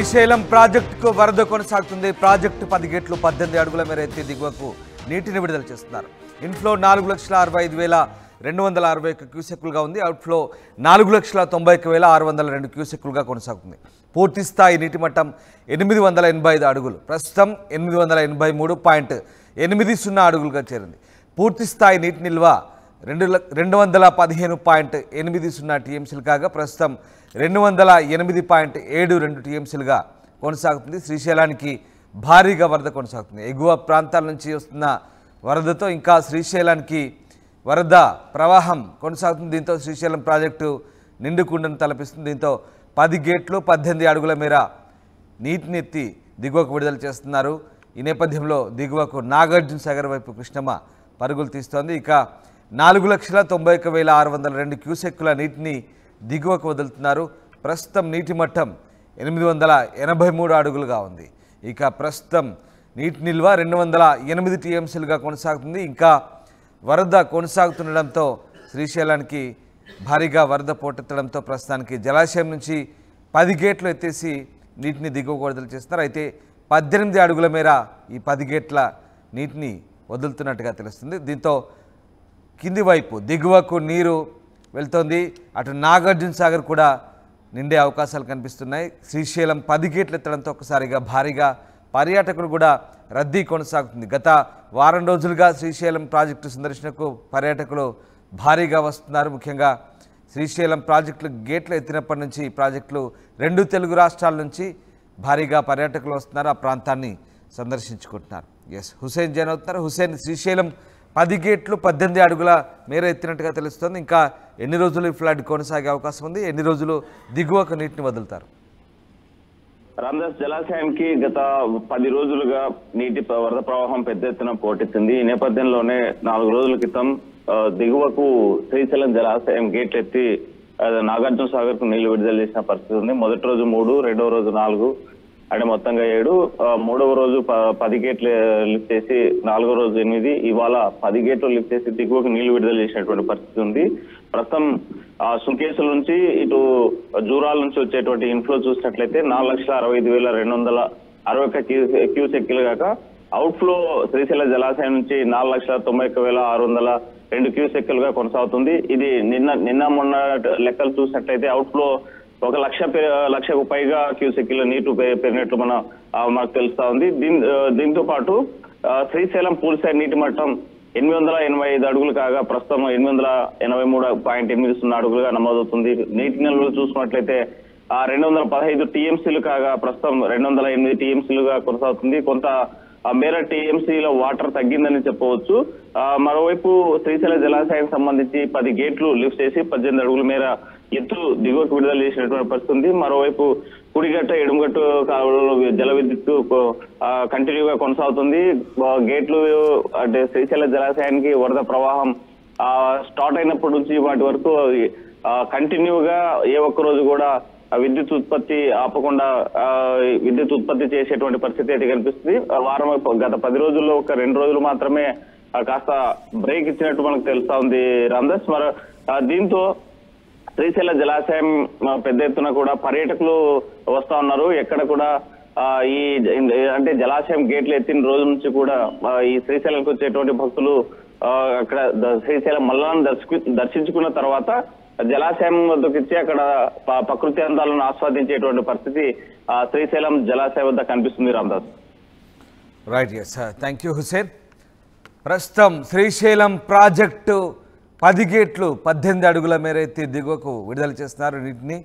శ్రీశైలం ప్రాజెక్టుకు వరద కొనసాగుతుంది ప్రాజెక్టు పది గేట్లు పద్దెనిమిది అడుగుల మేర ఎత్తి దిగువకు నీటిని విడుదల చేస్తున్నారు ఇన్ఫ్లో నాలుగు లక్షల అరవై ఐదు వేల రెండు వందల అరవై ఒక్క క్యూసెక్కులుగా ఉంది అవుట్ఫ్లో నాలుగు లక్షల తొంభై ఒక్క వేల ఆరు వందల రెండు క్యూసెక్కులుగా కొనసాగుతుంది పూర్తి స్థాయి నీటి మట్టం ఎనిమిది వందల ఎనభై ఐదు అడుగులు ప్రస్తుతం ఎనిమిది వందల ఎనభై మూడు పాయింట్ ఎనిమిది సున్నా అడుగులుగా చేరింది పూర్తి స్థాయి నీటి నిల్వ రెండు ల- రెండు వందల పదిహేను పాయింట్ ఎనిమిది సున్నా టీఎంసీలు కాగా ప్రస్తుతం రెండు వందల ఎనిమిది పాయింట్ ఏడు రెండు టీఎంసీలుగా కొనసాగుతుంది శ్రీశైలానికి భారీగా వరద కొనసాగుతుంది ఎగువ ప్రాంతాల నుంచి వస్తున్న వరదతో ఇంకా శ్రీశైలానికి వరద ప్రవాహం కొనసాగుతుంది దీంతో శ్రీశైలం ప్రాజెక్టు నిండుకుండను తలపిస్తుంది దీంతో పది గేట్లు పద్దెనిమిది అడుగుల మేర నీటిని ఎత్తి దిగువకు విడుదల చేస్తున్నారు ఈ నేపథ్యంలో దిగువకు నాగార్జున సాగర్ వైపు కృష్ణమ్మ పరుగులు తీస్తోంది ఇక నాలుగు లక్షల తొంభై ఒక్క వేల ఆరు వందల రెండు క్యూసెక్కుల నీటిని దిగువకు వదులుతున్నారు ప్రస్తుతం నీటి మట్టం ఎనిమిది వందల ఎనభై మూడు అడుగులుగా ఉంది ఇక ప్రస్తుతం నీటి నిల్వ రెండు వందల ఎనిమిది టీఎంసీలుగా కొనసాగుతుంది ఇంకా వరద కొనసాగుతుండడంతో శ్రీశైలానికి భారీగా వరద పోటెత్తడంతో ప్రస్తుతానికి జలాశయం నుంచి పది గేట్లు ఎత్తేసి నీటిని దిగువకు విడుదల చేస్తున్నారు అయితే పద్దెనిమిది అడుగుల మేర ఈ పది గేట్ల నీటిని వదులుతున్నట్టుగా తెలుస్తుంది దీంతో కింది వైపు దిగువకు నీరు వెళ్తోంది అటు నాగార్జున సాగర్ కూడా నిండే అవకాశాలు కనిపిస్తున్నాయి శ్రీశైలం పది గేట్లు ఎత్తడంతో ఒకసారిగా భారీగా పర్యాటకులు కూడా రద్దీ కొనసాగుతుంది గత వారం రోజులుగా శ్రీశైలం ప్రాజెక్టు సందర్శనకు పర్యాటకులు భారీగా వస్తున్నారు ముఖ్యంగా శ్రీశైలం ప్రాజెక్టులు గేట్లు ఎత్తినప్పటి నుంచి ఈ ప్రాజెక్టులు రెండు తెలుగు రాష్ట్రాల నుంచి భారీగా పర్యాటకులు వస్తున్నారు ఆ ప్రాంతాన్ని సందర్శించుకుంటున్నారు ఎస్ హుసేన్ జైన్ అవుతున్నారు హుసేన్ శ్రీశైలం పది గేట్లు పద్దెనిమిది అడుగుల మేర ఎత్తినట్టుగా తెలుస్తుంది ఇంకా ఎన్ని రోజులు ఈ ఫ్లడ్ కొనసాగే అవకాశం ఉంది ఎన్ని రోజులు దిగువకు నీటిని వదులుతారు రామదాస్ జలాశయానికి గత పది రోజులుగా నీటి ప్ర- వరద ప్రవాహం పెద్ద ఎత్తున పోటెత్తింది ఈ నేపథ్యంలోనే నాలుగు రోజుల క్రితం ఆ, దిగువకు శ్రీశైలం జలాశయం గేట్లు ఎత్తి ఆ, నాగార్జున సాగర్ కు నీళ్లు విడుదల చేసిన పరిస్థితి ఉంది మొదటి రోజు మూడు రెండవ రోజు నాలుగు అంటే మొత్తంగా ఏడు ఆ, మూడవ రోజు ప- పది గేట్లు లిఫ్ట్ చేసి నాలుగో రోజు ఎనిమిది ఇవాళ పది గేట్లు లిఫ్ట్ చేసి దిగువకు నీళ్లు విడుదల చేసినటువంటి పరిస్థితి ఉంది ప్రస్తుతం ఆ సుంకేసుల నుంచి ఇటు జూరాల నుంచి వచ్చేటువంటి ఇన్ఫ్లో చూసినట్లయితే నాలుగు లక్షల అరవై ఐదు వేల రెండు వందల అరవై ఒక్క క్యూసెక్లు కాక అవుట్ఫ్లో శ్రీశైల జలాశయం నుంచి నాలుగు లక్షల తొంభై ఒక్క వేల ఆరు వందల రెండు క్యూసెక్లుగా కొనసాగుతుంది ఇది నిన్న నిన్న మొన్న లెక్కలు చూసినట్లయితే అవుట్ఫ్లో ఒక లక్ష పె- లక్షకు పైగా క్యూసెక్ల నీరు పె- పెరిగినట్లు మన ఆ, మనకు తెలుస్తా ఉంది దీని ఆ, దీంతో పాటు ఆ, శ్రీశైలం పూల్సైడ్ నీటి మట్టం ఎనిమిది వందల ఎనభై ఐదు అడుగులు కాగా ప్రస్తుతం ఎనిమిది వందల ఎనభై మూడు పాయింట్ ఎనిమిది సున్నా అడుగులుగా నమోదవుతుంది నీటి నిల్వలు చూసుకున్నట్లయితే ఆ రెండు వందల పదహైదు టీఎంసీలు కాగా ప్రస్తుతం రెండు వందల ఎనిమిది టీఎంసీలుగా కొనసాగుతుంది కొంత ఆ మేర టీఎంసీలో వాటర్ తగ్గిందని చెప్పవచ్చు ఆ, మరోవైపు శ్రీశైల జలాశయం సంబంధించి పది గేట్లు లిఫ్ట్ చేసి పద్దెనిమిది అడుగుల మేర ఎత్తు దిగువకు విడుదల చేసినటువంటి పరిస్థితి ఉంది మరోవైపు కుడిగట్ట ఎడుమగట్టు కాలువలో జల విద్యుత్ కంటిన్యూగా కొనసాగుతుంది ఆ, గేట్లు అంటే శ్రీశైల జలాశయానికి వరద ప్రవాహం ఆ, స్టార్ట్ అయినప్పటి నుంచి వాటి వరకు కంటిన్యూగా ఏ ఒక్క రోజు కూడా ఆ విద్యుత్ ఉత్పత్తి ఆపకుండా ఆ, విద్యుత్ ఉత్పత్తి చేసేటువంటి పరిస్థితి అయితే కనిపిస్తుంది ఆ వారం గత పది రోజుల్లో ఒక రెండు రోజులు మాత్రమే ఆ, కాస్త బ్రేక్ ఇచ్చినట్టు మనకు తెలుస్తా ఉంది రామదాస్ మరి ఆ, దీంతో శ్రీశైల జలాశయం ఆ, పెద్ద ఎత్తున కూడా పర్యాటకులు వస్తా ఉన్నారు ఎక్కడ కూడా ఆ, ఈ అంటే జలాశయం గేట్లు ఎత్తిన రోజు నుంచి కూడా ఆ, ఈ శ్రీశైలంకి వచ్చేటువంటి భక్తులు ఆ, అక్కడ ద- శ్రీశైలం మల్లాన్ని దర్శకు దర్శించుకున్న తర్వాత జలాశయం వద్దకు ఇచ్చి అక్కడ ప- ప్రకృతి అందాలను ఆస్వాదించేటువంటి పరిస్థితి ఆ, శ్రీశైలం జలాశయం వద్ద కనిపిస్తుంది Ramdas right yes thank you Hussain ప్రస్తుతం శ్రీశైలం ప్రాజెక్టు పది గేట్లు పద్దెనిమిది అడుగుల మేర ఎత్తి దిగువకు విడుదల చేస్తున్నారు నీటిని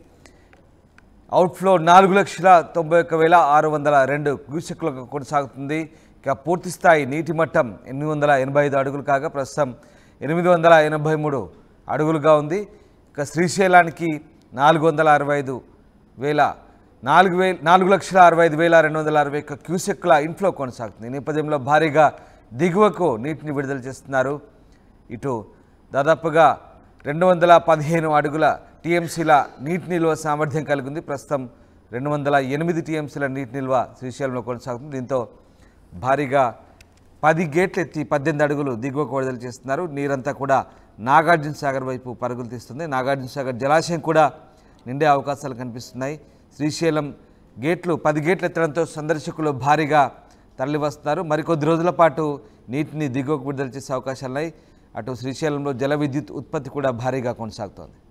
అవుట్ఫ్లో నాలుగు లక్షల తొంభై ఒక్క వేల ఆరు వందల రెండు క్యూసెక్లకు కొనసాగుతుంది ఇక పూర్తి స్థాయి నీటి మట్టం ఎనిమిది వందల ఎనభై ఐదు అడుగులు కాగా ప్రస్తుతం ఎనిమిది వందల ఎనభై మూడు అడుగులుగా ఉంది ఇక శ్రీశైలానికి నాలుగు వందల అరవై ఐదు వేల నాలుగు వేల నాలుగు లక్షల అరవై ఐదు వేల రెండు వందల అరవై ఒక్క క్యూసెక్ల ఇన్ఫ్లో కొనసాగుతుంది ఈ నేపథ్యంలో భారీగా దిగువకు నీటిని విడుదల చేస్తున్నారు ఇటు దాదాపుగా రెండు వందల పదిహేను అడుగుల టీఎంసీల నీటి నిల్వ సామర్థ్యం కలిగి ఉంది ప్రస్తుతం రెండు వందల ఎనిమిది టీఎంసీల నీటి నిల్వ శ్రీశైలంలో కొనసాగుతుంది దీంతో భారీగా పది గేట్లు ఎత్తి పద్దెనిమిది అడుగులు దిగువకు విడుదల చేస్తున్నారు నీరంతా కూడా నాగార్జున సాగర్ వైపు పరుగులు తీస్తుంది నాగార్జున సాగర్ జలాశయం కూడా నిండే అవకాశాలు కనిపిస్తున్నాయి శ్రీశైలం గేట్లు పది గేట్లు ఎత్తడంతో సందర్శకులు భారీగా తరలివస్తున్నారు మరికొద్ది రోజుల పాటు నీటిని దిగువకు విడుదల చేసే అవకాశాలున్నాయి అటు శ్రీశైలంలో జల విద్యుత్ ఉత్పత్తి కూడా భారీగా కొనసాగుతోంది